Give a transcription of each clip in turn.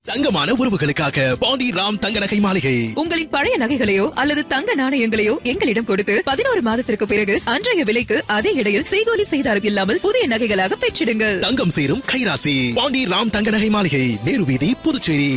தங்கமான உறவுகளுக்காக பாண்டி ராம் தங்க நகை மாளிகை உங்களின் பழைய நகைகளையோ அல்லது தங்க நாணயங்களையோ எங்களிடம் கொடுத்து பதினோரு மாதத்திற்கு பிறகு அன்றைய விலைக்கு அதே இடையில் செய்கூலி செய்தாரம் இல்லாமல் புதிய நகைகளாக பெற்றிடுங்கள் தங்கம் சேரும் கைராசி பாண்டி ராம் தங்க நகை மாளிகை நேரு வீதி Puducherry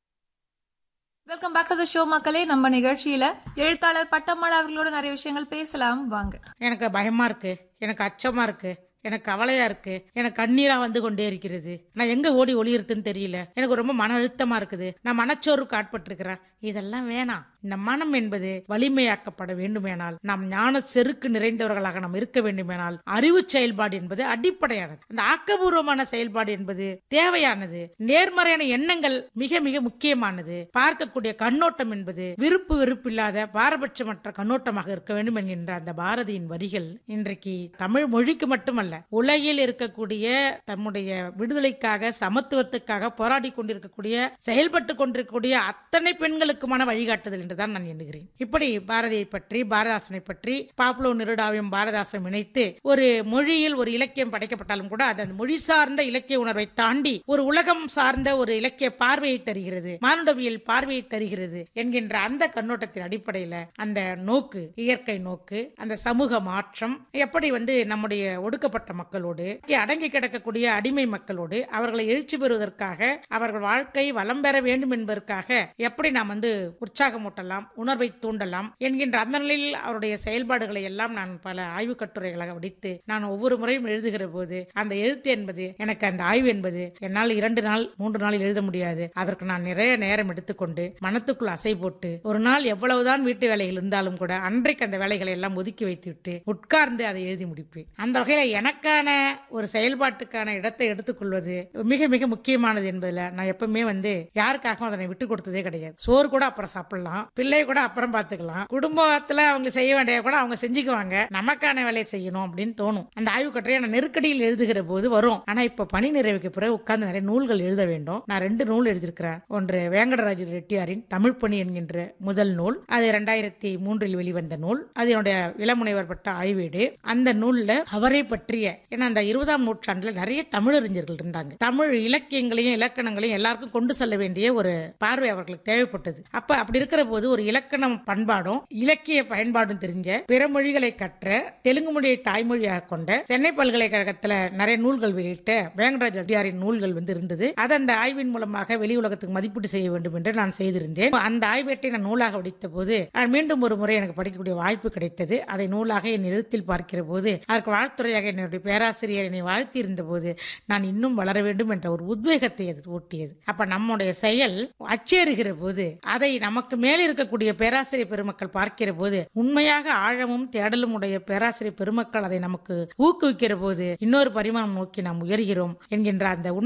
welcome back to the show மக்களே நம்ம நிகழ்ச்சியில எழுத்தாளர் பட்டம்மாள் அவர்களோட நிறைய விஷயங்கள் பேசலாம் வாங்க எனக்கு பயமா இருக்கு எனக்கு அச்சமா இருக்கு எனக்கு கவலையா இருக்கு எனக்கு கண்ணீரா வந்து கொண்டே இருக்கிறது நான் எங்க ஓடி ஒளியிருதுன்னு தெரியல எனக்கு ரொம்ப மன அழுத்தமா இருக்குது நான் மனச்சோர்வுக்கு ஆட்பட்டிருக்கிறேன் இதெல்லாம் வேணாம் இந்த மனம் என்பது வலிமையாக்கப்பட வேண்டுமேனால் நாம் ஞான செருக்கு நிறைந்தவர்களாக நாம் இருக்க வேண்டுமேனால் அறிவு செயல்பாடு என்பது அடிப்படையானது அந்த ஆக்கபூர்வமான செயல்பாடு என்பது தேவையானது நேர்மறையான எண்ணங்கள் மிக மிக முக்கியமானது பார்க்கக்கூடிய கண்ணோட்டம் என்பது விருப்பு வெறுப்பில்லாத பாரபட்சமற்ற கண்ணோட்டமாக இருக்க வேண்டும் என்கின்ற அந்த பாரதியின் வரிகள் இன்றைக்கு தமிழ் மொழிக்கு மட்டுமல்ல உலகில் இருக்கக்கூடிய தம்முடைய விடுதலைக்காக சமத்துவத்துக்காக போராடி கொண்டிருக்கக்கூடிய செயல்பட்டு கொண்டிருக்கக்கூடிய அத்தனை பெண்களுக்குமான வழிகாட்டுதல் என்றுதான் நான் எண்ணுகிறேன் இப்படி பாரதியை பற்றி பாரதாசனை பற்றி பாப்புலோ நிருடாவையும் பாரதாசனும் இணைத்து ஒரு மொழியில் ஒரு இலக்கியம் படைக்கப்பட்டாலும் கூட அது அந்த மொழி சார்ந்த இலக்கிய உணர்வை தாண்டி ஒரு உலகம் சார்ந்த ஒரு இலக்கிய பார்வையை தருகிறது மானுடவியல் பார்வையை தருகிறது என்கின்ற அந்த கண்ணோட்டத்தின் அடிப்படையில அந்த நோக்கு இயற்கை நோக்கு அந்த சமூக மாற்றம் எப்படி வந்து நம்முடைய ஒடுக்கப்பட்ட மக்களோடு அடங்கி கிடக்கக்கூடிய அடிமை மக்களோடு அவர்களை எழுச்சி பெறுவதற்காக அவர்கள் வாழ்க்கை வளம் பெற வேண்டும் என்பதற்காக எப்படி நாம் வந்து உற்சாகமூட்டலாம் உணர்வை தூண்டலாம் என்கின்ற அந்த நிலையில் அவருடைய செயல்பாடுகளை எல்லாம் நான் பல ஆய்வு கட்டுரைகளாக வடித்து நான் ஒவ்வொரு முறையும் எழுதுகிற போது அந்த எழுத்து என்பது எனக்கு அந்த ஆய்வு என்பது என்னால் இரண்டு நாள் மூன்று நாளில் எழுத முடியாது அதற்கு நான் நிறைய நேரம் எடுத்துக்கொண்டு மனத்துக்குள் அசை போட்டு ஒரு நாள் எவ்வளவுதான் வீட்டு வேலைகள் இருந்தாலும் கூட அன்றைக்கு அந்த வேலைகளை எல்லாம் ஒதுக்கி வைத்துவிட்டு உட்கார்ந்து அதை எழுதி முடிப்பேன் அந்த வகையில எனக்கான ஒரு செயல்பாட்டுக்கான இடத்தை எடுத்துக்கொள்வது மிக மிக முக்கியமானது என்பதுல நான் எப்பவுமே வந்து யாருக்காகவும் அதனை விட்டு கொடுத்ததே கிடையாது சோறு கூட அப்புறம் சாப்பிடலாம் பிள்ளை கூட அப்புறம் பார்த்துக்கலாம் குடும்பத்துல அவங்க செய்ய வேண்டிய கூட அவங்க செஞ்சுக்குவாங்க நமக்கான வேலையை செய்யணும் அப்படின்னு தோணும் அந்த ஆய்வு கட்டுரையை நான் நெருக்கடியில் எழுதுகிற போது வரும் ஆனா இப்ப பணி நிறைவுக்கு பிறகு உட்கார்ந்து நிறைய நூல்கள் எழுத வேண்டும் நான் ரெண்டு நூல் எழுதியிருக்கிறேன் ஒன்று வேங்கடராஜ ரெட்டியாரின் தமிழ் பணி என்கின்ற முதல் நூல் அது இரண்டாயிரத்தி மூன்றில் வெளிவந்த நூல் அது என்னுடைய இளமுனைவர் பட்ட ஆய்வீடு அந்த நூல்ல அவரை பற்றிய ஏன்னா அந்த இருபதாம் நூற்றாண்டுல நிறைய தமிழறிஞர்கள் இருந்தாங்க தமிழ் இலக்கியங்களையும் இலக்கணங்களையும் எல்லாருக்கும் கொண்டு செல்ல வேண்டிய ஒரு பார்வை அவர்களுக்கு தேவைப்பட்டது அப்ப அப்படி இருக்கிற போது ஒரு இலக்கணம் பண்பாடும் இலக்கிய பயன்பாடும் தெரிஞ்ச பிற மொழிகளை கற்ற தெலுங்கு மொழியை தாய்மொழியாக கொண்ட சென்னை பல்கலைக்கழகத்துல நிறைய நூல்கள் வெளியிட்ட வேங்கடராஜ் அடியாரின் நூல்கள் வந்து இருந்தது அது அந்த ஆய்வின் மூலமாக வெளி உலகத்துக்கு மதிப்பீடு செய்ய வேண்டும் என்று நான் செய்திருந்தேன் அந்த ஆய்வேட்டை நான் நூலாக வடித்த போது நான் மீண்டும் ஒரு முறை எனக்கு படிக்கக்கூடிய வாய்ப்பு கிடைத்தது அதை நூலாக என் எழுத்தில் பார்க்கிற போது அதற்கு வாழ்த்துறையாக என்னுடைய பேராசிரியர் என்னை வாழ்த்தி இருந்த போது நான் இன்னும் வளர வேண்டும் என்ற ஒரு உத்வேகத்தை அது ஊட்டியது அப்ப நம்முடைய செயல் அச்சேறுகிற போது அதை நமக்கு மேல் இருக்கக்கூடிய பேராசிரியர் பெருமக்கள் பார்க்கிற போது உண்மையாக ஆழமும் தேடலும் உடைய பேராசிரியர் பெருமக்கள் அதை நமக்கு ஊக்குவிக்கிற போது இன்னொரு பரிமாணம் நோக்கி நாம் உயர்கிறோம் என்கின்ற அந்த